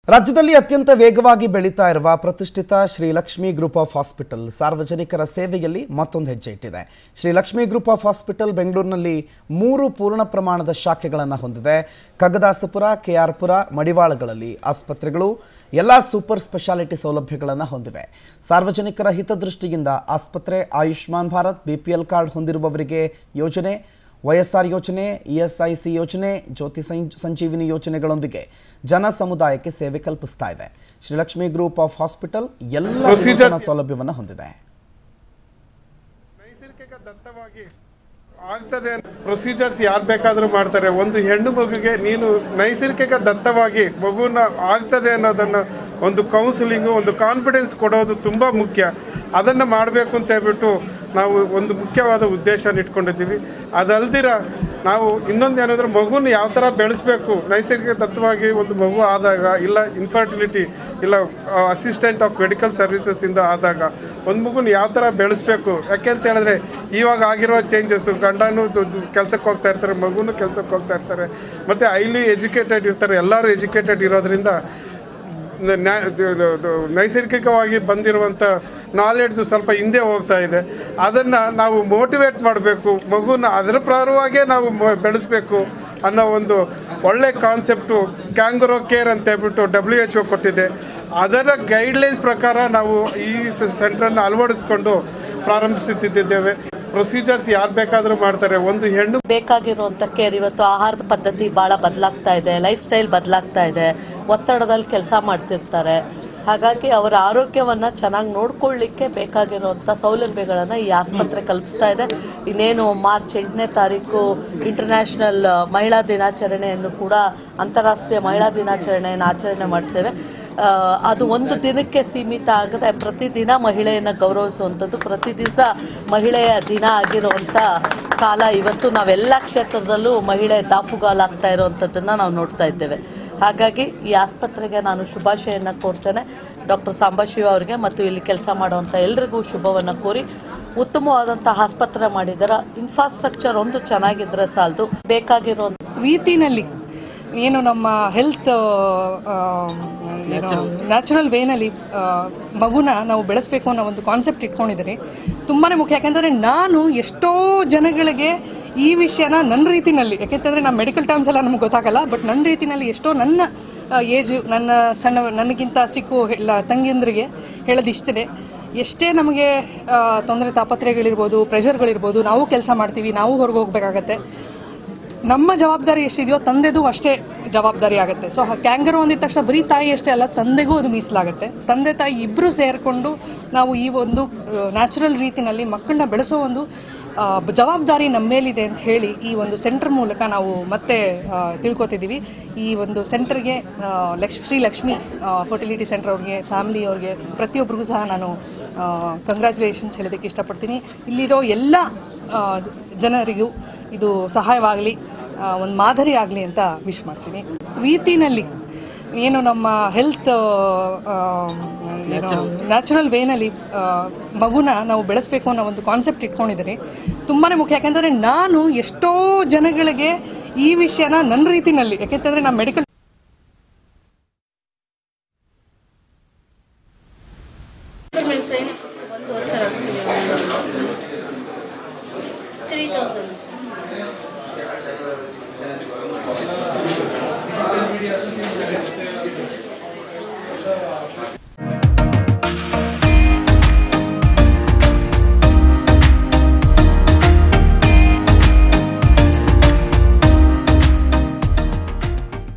ರಾಜ್ಯದಲ್ಲಿ ಅತ್ಯಂತ ವೇಗವಾಗಿ ಬೆಳೀತಾ ಇರುವ ಪ್ರತಿಷ್ಠಿತ Shri Lakshmi group of hospital ಸಾರ್ವಜನಿಕರ ಸೇವೆಯಲ್ಲಿ ಮತ್ತೊಂದು ಹೆಜ್ಜೆ ಇಟ್ಟಿದೆ Shri Lakshmi group of hospital ಬೆಂಗಳೂರಿನಲ್ಲಿ ಮೂರು ಪೂರ್ಣ ಪ್ರಮಾಣದ ಶಾಖೆಗಳನ್ನು ಹೊಂದಿದೆ ಕಗದಾಸಪುರ ಕೆಆರ್ಪುರ ಮಡಿವಾಳಗಳಲ್ಲಿ ಆಸ್ಪತ್ರೆಗಳು ಎಲ್ಲ ಸೂಪರ್ ಸ್ಪೆಷಾಲಿಟಿ ಸೌಲಭ್ಯಗಳನ್ನು ಹೊಂದಿವೆ ಸಾರ್ವಜನಿಕರ ಹಿತದೃಷ್ಟಿಯಿಂದ ಆಸ್ಪತ್ರೆ ಆಯುಷ್ಮಾನ್ ಭಾರತ್ ಬಿಪಿಎಲ್ ಕಾರ್ಡ್ ಹೊಂದಿರುವವರಿಗೆ ಯೋಜನೆ ವೈಎಸ್ಆರ್ ಯೋಜನೆ ಇಎಸ್ಐಸಿ ಯೋಜನೆ ಜ್ಯೋತಿ ಸಂ- ಸಂಜೀವಿನಿ ಯೋಜನೆಗಳೊಂದಿಗೆ ಜನ ಸಮುದಾಯಕ್ಕೆ ಸೇವೆ ಕಲ್ಪಿಸ್ತಾ ಇದೆ ಶ್ರೀಲಕ್ಷ್ಮಿ ಗ್ರೂಪ್ ಆಫ್ ಹಾಸ್ಪಿಟಲ್ ಎಲ್ಲ Procedures- ನೂತನ ಸೌಲಭ್ಯವನ್ನು ಹೊಂದಿದೆ ನೈಸರ್ಗಿಕ ದತ್ತವಾಗಿ ಆಗ್ತದೆ ಪ್ರೊಸೀಜರ್ಸ್ ಯಾರು ಬೇಕಾದರೂ ಮಾಡ್ತಾರೆ ಒಂದು ಹೆಣ್ಣು ಮಗುಗೆ ನೀನು ನೈಸರ್ಗಿಕ ದತ್ತವಾಗಿ ಮಗುನ ಆಗ್ತದೆ ಅನ್ನೋದನ್ನು ಒಂದು ಕೌನ್ಸಿಲಿಂಗು ಒಂದು ಕಾನ್ಫಿಡೆನ್ಸ್ ಕೊಡೋದು ತುಂಬ ಮುಖ್ಯ ಅದನ್ನು ಮಾಡಬೇಕು ಅಂತ ಹೇಳ್ಬಿಟ್ಟು ನಾವು ಒಂದು ಮುಖ್ಯವಾದ ಉದ್ದೇಶನ ಇಟ್ಕೊಂಡಿದ್ದೀವಿ ಅದಲ್ದಿರ ನಾವು ಇನ್ನೊಂದು ಏನಂದ್ರೆ ಮಗುನ ಯಾವ ಥರ ಬೆಳೆಸ್ಬೇಕು ನೈಸರ್ಗಿಕ ದತ್ತವಾಗಿ ಒಂದು ಮಗು ಆದಾಗ ಇಲ್ಲ ಇನ್ಫರ್ಟಿಲಿಟಿ ಇಲ್ಲ ಅಸಿಸ್ಟೆಂಟ್ ಆಫ್ ಮೆಡಿಕಲ್ ಸರ್ವಿಸಸ್ಸಿಂದ ಆದಾಗ ಒಂದು ಮಗುನ ಯಾವ ಥರ ಬೆಳೆಸ್ಬೇಕು ಯಾಕೆ ಅಂತ ಹೇಳಿದ್ರೆ ಇವಾಗ ಆಗಿರೋ ಚೇಂಜಸ್ಸು ಗಂಡನೂ ಕೆಲಸಕ್ಕೆ ಹೋಗ್ತಾ ಇರ್ತಾರೆ ಮಗುನೂ ಕೆಲಸಕ್ಕೆ ಹೋಗ್ತಾ ಇರ್ತಾರೆ ಮತ್ತು ಹೈಲಿ ಎಜುಕೇಟೆಡ್ ಇರ್ತಾರೆ ಎಲ್ಲರೂ ಎಜುಕೇಟೆಡ್ ಇರೋದ್ರಿಂದ ನ- ನ್ಯಾ- ದ- ದ- ದ- ನೈಸರ್ಗಿಕವಾಗಿ ಬಂದಿರುವಂಥ ನಾಲೆಡ್ಜು ಸ್ವಲ್ಪ ಹಿಂದೆ ಹೋಗ್ತಾ ಇದೆ ಅದನ್ನು ನಾವು ಮೋಟಿವೇಟ್ ಮಾಡಬೇಕು ಮಗುನ ಅದರ ಪ್ರಕಾರವಾಗೇ ನಾವು ಮ- ಬೆಳೆಸಬೇಕು ಅನ್ನೋ ಒಂದು ಒಳ್ಳೆ ಕಾನ್ಸೆಪ್ಟು ಕ್ಯಾಂಗರೋ ಕೇರ್ ಅಂತ ಹೇಳ್ಬಿಟ್ಟು ಡಬ್ಲ್ಯೂ ಎಚ್ ಒ ಕೊಟ್ಟಿದೆ ಅದರ ಗೈಡ್ಲೈನ್ಸ್ ಪ್ರಕಾರ ನಾವು ಈ ಸೆಂಟ್ರನ್ನು ಅಳವಡಿಸ್ಕೊಂಡು ಪ್ರಾರಂಭಿಸುತ್ತಿದ್ದೇವೆ ಪ್ರೊಸೀಜರ್ಸ್ ಯಾರು ಬೇಕಾದರೂ ಮಾಡ್ತಾರೆ ಒಂದು ಹೆಣ್ಣು ಬೇಕಾಗಿರುವಂಥ ಕೇರ್ ಇವತ್ತು ಆಹಾರದ ಪದ್ಧತಿ ಭಾಳ ಬದಲಾಗ್ತಾ ಇದೆ ಲೈಫ್ ಸ್ಟೈಲ್ ಬದಲಾಗ್ತಾ ಇದೆ ಒತ್ತಡದಲ್ಲಿ ಕೆಲಸ ಮಾಡ್ತಿರ್ತಾರೆ ಹಾಗಾಗಿ ಅವರ ಆರೋಗ್ಯವನ್ನು ಚೆನ್ನಾಗಿ ನೋಡ್ಕೊಳ್ಳಿಕ್ಕೆ ಬೇಕಾಗಿರುವಂಥ ಸೌಲಭ್ಯಗಳನ್ನು ಈ ಆಸ್ಪತ್ರೆ ಕಲ್ಪಿಸ್ತಾ ಇದೆ ಇನ್ನೇನು ಮಾರ್ಚ್ ಎಂಟನೇ ತಾರೀಕು ಇಂಟರ್ನ್ಯಾಷನಲ್ ಮಹಿಳಾ ದಿನಾಚರಣೆಯನ್ನು ಕೂಡ ಅಂತಾರಾಷ್ಟ್ರೀಯ ಮಹಿಳಾ ದಿನಾಚರಣೆಯನ್ನು ಆಚರಣೆ ಮಾಡ್ತೇವೆ ಆ, ಅದು ಒಂದು ದಿನಕ್ಕೆ ಸೀಮಿತ ಆಗದೆ ಪ್ರತಿದಿನ ಮಹಿಳೆಯನ್ನು ಗೌರವಿಸುವಂಥದ್ದು ಪ್ರತಿ ದಿವಸ ಮಹಿಳೆಯ ದಿನ ಆಗಿರುವಂಥ ಕಾಲ ಇವತ್ತು ನಾವೆಲ್ಲ ಕ್ಷೇತ್ರದಲ್ಲೂ ಮಹಿಳೆ ದಾಪುಗಾಲಾಗ್ತಾ ಇರುವಂಥದ್ದನ್ನು ನಾವು ನೋಡ್ತಾ ಇದ್ದೇವೆ ಹಾಗಾಗಿ ಈ ಆಸ್ಪತ್ರೆಗೆ ನಾನು ಶುಭಾಶಯವನ್ನು ಕೋರ್ತೇನೆ ಡಾಕ್ಟರ್ ಸಾಂಬಶಿವ ಅವರಿಗೆ ಮತ್ತು ಇಲ್ಲಿ ಕೆಲಸ ಮಾಡುವಂಥ ಎಲ್ರಿಗೂ ಶುಭವನ್ನು ಕೋರಿ ಉತ್ತಮವಾದಂಥ ಆಸ್ಪತ್ರೆ ಮಾಡಿದ್ದಾರೆ ಇನ್ಫ್ರಾಸ್ಟ್ರಕ್ಚರ್ ಒಂದು ಚೆನ್ನಾಗಿದ್ದರೆ ಸಾಲದು ಬೇಕಾಗಿರುವಂಥ ರೀತಿನಲ್ಲಿ ಏನು ನಮ್ಮ ಹೆಲ್ತ್ ನ್ಯಾಚುರಲ್ ವೇನಲ್ಲಿ ಮಗುನ ನಾವು ಬೆಳೆಸಬೇಕು ಅನ್ನೋ ಒಂದು ಕಾನ್ಸೆಪ್ಟ್ ಇಟ್ಕೊಂಡಿದ್ದೀನಿ ತುಂಬಾ ಮುಖ್ಯ ಯಾಕೆಂದರೆ ನಾನು ಎಷ್ಟೋ ಜನಗಳಿಗೆ ಈ ವಿಷಯನ ನನ್ನ ರೀತಿನಲ್ಲಿ ಯಾಕೆಂತಂದರೆ ನಮ್ಮ ಮೆಡಿಕಲ್ ಟರ್ಮ್ಸ್ ಎಲ್ಲ ನಮ್ಗೆ ಗೊತ್ತಾಗಲ್ಲ ಬಟ್ ನನ್ನ ರೀತಿನಲ್ಲಿ ಎಷ್ಟೋ ನನ್ನ ಏಜು ನನ್ನ ಸಣ್ಣ ನನಗಿಂತ ಚಿಕ್ಕ ಎಲ್ಲ ತಂಗಿಯಂದ್ರಿಗೆ ಹೇಳೋದಿಷ್ಟೇ ಎಷ್ಟೇ ನಮಗೆ ತೊಂದರೆ ತಾಪತ್ರೆಗಳಿರ್ಬೋದು ಪ್ರೆಷರ್ಗಳಿರ್ಬೋದು ನಾವು ಕೆಲಸ ಮಾಡ್ತೀವಿ ನಾವು ಹೊರಗೆ ಹೋಗ್ಬೇಕಾಗತ್ತೆ ನಮ್ಮ ಜವಾಬ್ದಾರಿ ಎಷ್ಟಿದೆಯೋ ತಂದೆದು ಅಷ್ಟೇ ಜವಾಬ್ದಾರಿ ಆಗುತ್ತೆ ಸೊ ಕ್ಯಾಂಗರು ಅಂದಿದ ತಕ್ಷಣ ಬರೀ ತಾಯಿ ಅಷ್ಟೇ ಅಲ್ಲ ತಂದೆಗೂ ಅದು ಮೀಸಲಾಗುತ್ತೆ ತಂದೆ ತಾಯಿ ಇಬ್ಬರು ಸೇರಿಕೊಂಡು ನಾವು ಈ ಒಂದು ನ್ಯಾಚುರಲ್ ರೀತಿನಲ್ಲಿ ಮಕ್ಕಳನ್ನ ಬೆಳೆಸೋ ಒಂದು ಆ, ಬ- ಜವಾಬ್ದಾರಿ ನಮ್ಮ ಮೇಲಿದೆ ಅಂತ ಹೇಳಿ ಈ ಒಂದು ಸೆಂಟರ್ ಮೂಲಕ ನಾವು ಮತ್ತೆ ಆ, ತಿಳ್ಕೊತಿದ್ದೀವಿ ಈ ಒಂದು ಸೆಂಟರ್ಗೆ ಲಕ್ಷ್ ಶ್ರೀ ಲಕ್ಷ್ಮಿ ಫರ್ಟಿಲಿಟಿ ಸೆಂಟರ್ ಅವ್ರಿಗೆ ಫ್ಯಾಮಿಲಿ ಅವ್ರಿಗೆ ಪ್ರತಿಯೊಬ್ಬರಿಗೂ ಸಹ ನಾನು ಕಂಗ್ರ್ಯಾಚುಲೇಷನ್ಸ್ ಹೇಳೋದಕ್ಕೆ ಇಷ್ಟಪಡ್ತೀನಿ ಇಲ್ಲಿರೋ ಎಲ್ಲ ಆ, ಜನರಿಗೂ ಇದು ಸಹಾಯವಾಗಲಿ ಒಂದು ಮಾದರಿ ಆಗಲಿ ಅಂತ ವಿಶ್ ಮಾಡ್ತೀನಿ ರೀತಿನಲ್ಲಿ ಏನು ನಮ್ಮ ಹೆಲ್ತ್ ನ್ಯಾಚುರಲ್ ವೇನಲ್ಲಿ ಮಗುನ ನಾವು ಬೆಳೆಸಬೇಕು ಅನ್ನೋ ಒಂದು ಕಾನ್ಸೆಪ್ಟ್ ಇಟ್ಕೊಂಡಿದ್ದೀನಿ ತುಂಬಾ ಮುಖ್ಯ ಯಾಕೆಂದರೆ ನಾನು ಎಷ್ಟೋ ಜನಗಳಿಗೆ ಈ ವಿಷಯನ ನನ್ನ ರೀತಿನಲ್ಲಿ ಯಾಕೆಂತಂದರೆ ನಮ್ಮ ಮೆಡಿಕಲ್